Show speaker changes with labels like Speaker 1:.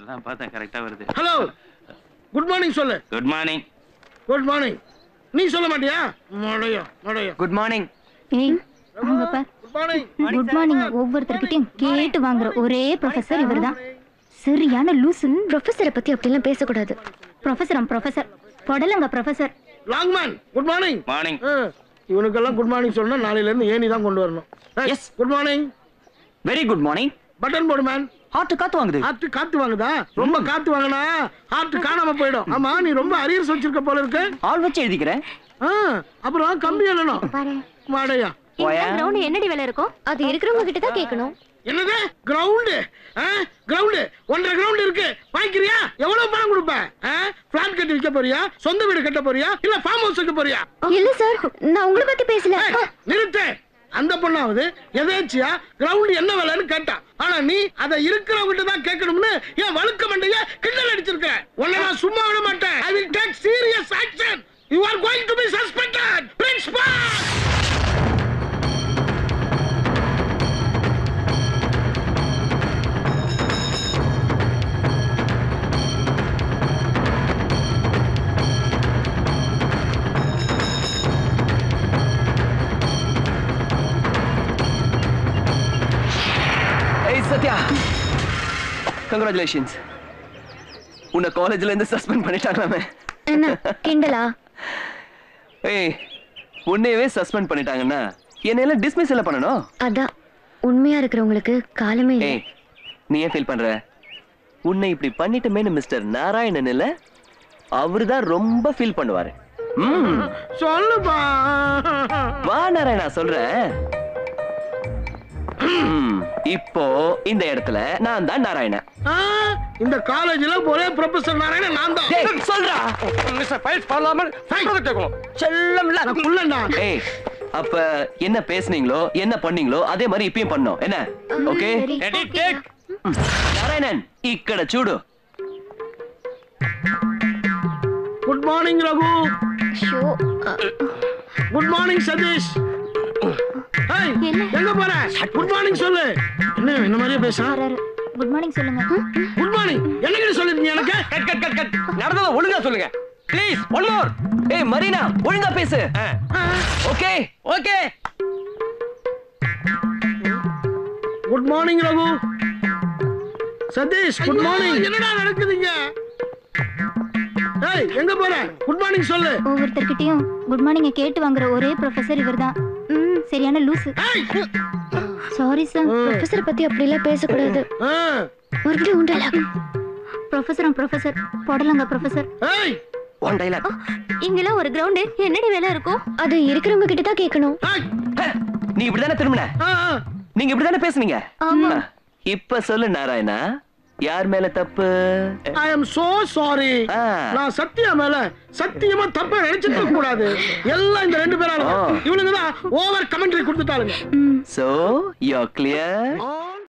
Speaker 1: எல்லாம் பார்த்தேன் கரெக்டா வருது
Speaker 2: ஹலோ குட் மார்னிங் சொல்லு
Speaker 1: குட் மார்னிங்
Speaker 2: குட் மார்னிங் நீ சொல்ல மாட்டியா மடையா மடையா
Speaker 3: குட் மார்னிங்
Speaker 4: ஏய் அங்க பார்
Speaker 2: குட் மார்னிங்
Speaker 4: குட் மார்னிங் ஒவ்வொருத்தர்கிட்டயும் கேட்டு வாங்குற ஒரே ப்ரொஃபசர் இவர்தான் சரியான லூசு
Speaker 5: ப்ரொஃபஸரை பத்தி அப்படிலாம் பேசக்கூடாது
Speaker 4: ப்ரொஃபசரம் ப்ரொஃபசர் பொடலங்க professor
Speaker 2: long man good morning
Speaker 1: morning
Speaker 2: இவனுக்கெல்லாம் குட் மார்னிங் சொன்னா நாளையில இருந்து ஏனி தான் கொண்டு வரணும்
Speaker 3: Yes.
Speaker 2: Good morning
Speaker 3: very good morning
Speaker 2: button போடு மேன்
Speaker 3: ஹார்ட் காத்து வாங்குது
Speaker 2: ஹார்ட் காத்து வாங்குதா ரொம்ப காத்து வாங்கினா ஹார்ட் காணாம போயிடும் ஆமா நீ ரொம்ப அரியர்ஸ் வச்சிருக்க போல இருக்கு
Speaker 3: ஆள் வச்சு எழுதிக்கிறேன்
Speaker 2: ஆ, அப்புறம் கம்பி எழுணும்
Speaker 4: பாரு
Speaker 2: மாடையா
Speaker 3: போயா
Speaker 4: கிரவுண்ட் என்னடி வேலை இருக்கும்
Speaker 5: அது இருக்கிறவங்க கிட்ட தான் கேட்கணும்
Speaker 2: என்னது கிரவுண்டு கிரவுண்டு ஒன்றரை கிரவுண்ட் இருக்கு வாங்கிக்கிறியா எவ்வளவு பணம் கொடுப்ப பிளாட் கட்டி விற்க போறியா சொந்த வீடு கட்ட போறியா இல்ல ஃபார்ம் ஹவுஸ் வைக்க போறியா
Speaker 5: இல்ல சார் நான் உங்களை பத்தி பேசல
Speaker 2: ஏய், நிறுத்து அந்த பொண்ணாவது எதேச்சியா கிரவுண்ட் என்ன விலைன்னு கேட்டா ஆனா நீ அதை இருக்கிறவங்கிட்ட தான் கேட்கணும்னு என் வழுக்க மண்டைய கிண்டல் அடிச்சிருக்க உன்னை நான் சும்மா விட மாட்டேன் I will take serious action you are going to be suspended principal
Speaker 3: ஏய் சத்யா கங்க்ராச்சுலேஷன்ஸ் உன்னை காலேஜ்ல இருந்து சஸ்பெண்ட் பண்ணிட்டாங்களாமே
Speaker 5: என்ன கிண்டலா
Speaker 3: ஏய் உன்னையவே சஸ்பெண்ட் பண்ணிட்டாங்கன்னா என்னையெல்லாம் டிஸ்மிஸ் எல்லாம் பண்ணணும்
Speaker 5: அதான் உண்மையா இருக்கிறவங்களுக்கு காலமே இல்லை
Speaker 3: ஏய் நீ ஏன் ஃபீல் பண்ற உன்னை இப்படி பண்ணிட்டமேனு மிஸ்டர் நாராயணன் இல்ல அவர்தான் ரொம்ப ஃபீல் பண்ணுவாரு ம்
Speaker 2: சொல்லுப்பா
Speaker 3: வா நாராயணா சொல்றேன் ம், இப்போ இந்த இடத்துல நான் தான் நாராயணன்
Speaker 2: ஆ, இந்த காலேஜ்ல ஒரே ப்ரொஃபசர் நாராயணன் நான் தான்
Speaker 3: டேய், சொல்றா
Speaker 6: மிஸ்டர் ஃபைல்ஸ் பண்ணாமல் சொல்றது கேட்கணும்
Speaker 3: செல்லம்ல
Speaker 2: நான் குள்ளன்டா
Speaker 3: ஏய் அப்ப என்ன பேசுனீங்களோ என்ன பண்ணீங்களோ அதே மாதிரி இப்பயும் பண்ணோம் என்ன ஓகே
Speaker 6: ரெடி டேக்
Speaker 3: நாராயணன் ఇక్కడ చూడు
Speaker 2: குட் மார்னிங் ரகு
Speaker 5: ஷோ
Speaker 2: குட் மார்னிங் சதீஷ் ஏய், எங்க போற குட் மார்னிங் சொல்லு என்ன இந்த மாதிரியே பேசுறான்
Speaker 4: குட் மார்னிங் சொல்லுங்க
Speaker 2: குட் மார்னிங் என்னகிட்ட சொல்லிருக்கீங்க எனக்கு
Speaker 6: கட் கட் கட் கட் நடந்தத ஒழுங்கா சொல்லுங்க ப்ளீஸ் ஒன் மோர்
Speaker 3: ஏய் மரீனா ஒழுங்கா பேசு okay
Speaker 6: okay
Speaker 2: good morning Raghu Satish good morning என்னடா நடக்குதுங்க ஏய் எங்க போற குட் மார்னிங் சொல்லு
Speaker 4: ஒவ்வொருத்தர்கிட்டயும் குட் மார்னிங்க கேட்டு வாங்குற ஒரே ப்ரொஃபசர் இவர்தான் ம் சரியான லூசு
Speaker 2: ஏய்
Speaker 4: சாரி சார்
Speaker 5: ப்ரொஃபஸரை பத்தி அப்படிலாம் பேசக்கூடாது
Speaker 2: ஆ,
Speaker 5: மறுபடியும் உண்டல
Speaker 4: ப்ரொஃபசரம் ப்ரொஃபசர் பொடலங்க ப்ரொஃபசர்
Speaker 2: ஏய்
Speaker 3: ஒன் டைலாக்
Speaker 4: இங்கெல்லாம் ஒரு கிரவுண்டு என்னடி வேலை இருக்கும்
Speaker 5: அது இருக்கிறவங்க கிட்ட தான் கேட்கணும்
Speaker 2: ஏய்,
Speaker 3: நீ இப்படிதானே திரும்பின
Speaker 2: ஆ, ஆ.
Speaker 3: நீங்க இப்படிதானே பேசுனீங்க
Speaker 4: ஆமா.
Speaker 3: இப்ப சொல்லு நாராயணா யார் மேல தப்பு
Speaker 2: ஐ அம் சோ சாரி
Speaker 3: ஆ.
Speaker 2: நான் சத்தியா மேல சத்தியமா தப்பா நினைச்சிட்டு கூடாது எல்லாம் இந்த ரெண்டு பேரால
Speaker 3: ஆ.
Speaker 2: இவனுங்க தான் ஓவர் கமெண்ட்ரி கொடுத்துட்டாளுங்க
Speaker 3: சோ யூ கிளியர்
Speaker 2: ஆ